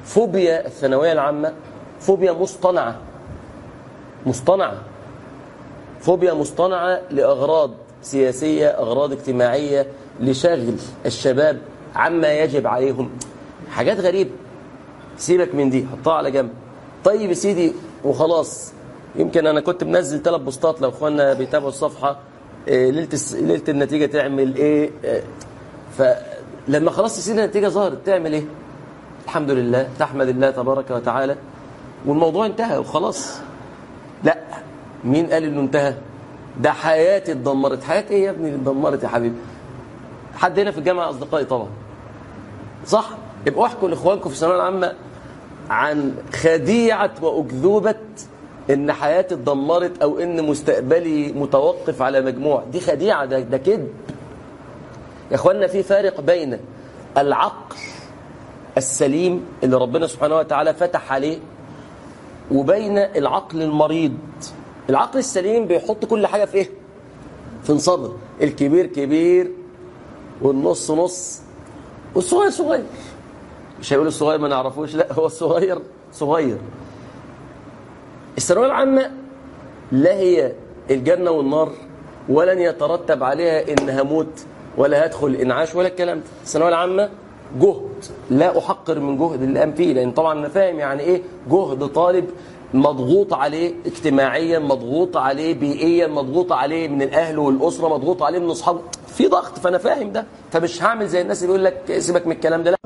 فوبيا الثانويه العامه فوبيا مصطنعه مصطنعه فوبيا مصطنعه لاغراض سياسيه اغراض اجتماعيه لشغل الشباب عما يجب عليهم حاجات غريبه سيبك من دي حطها على جنب طيب يا سيدي وخلاص يمكن انا كنت منزل ثلاث بوستات لو اخواننا بيتابعوا الصفحه إيه ليله الس- ليله النتيجه تعمل ايه إيه فلما خلاص يا سيدي النتيجه ظهرت تعمل ايه الحمد لله تحمد الله تبارك وتعالى والموضوع انتهى وخلاص لا مين قال انه انتهى ده حياتي اتدمرت حياه ايه يا ابني اللي اتدمرت يا حبيبي حد هنا في الجامعه اصدقائي طبعا صح يبقوا احكوا لاخوانكم في الثانويه العامه عن خديعه واكذوبه ان حياتي اتدمرت او ان مستقبلي متوقف على مجموع دي خديعه ده ده كذب يا اخوانا في فارق بين العقل السليم اللي ربنا سبحانه وتعالى فتح عليه وبين العقل المريض العقل السليم بيحط كل حاجه في ايه في نصابه الكبير كبير والنص نص والصغير صغير مش هيقول الصغير ما نعرفوش لا هو الصغير صغير الثانويه العامه لا هي الجنه والنار ولن يترتب عليها ان هموت ولا هدخل انعاش ولا الكلام ده الثانويه العامه جهد لا احقر من جهد اللي قام فيه لان طبعا انا فاهم يعني ايه جهد طالب مضغوط عليه اجتماعيا مضغوط عليه بيئيا مضغوط عليه من الاهل والاسره مضغوط عليه من اصحابه في ضغط فانا فاهم ده فمش هعمل زي الناس اللي بيقول لك سيبك من الكلام ده لا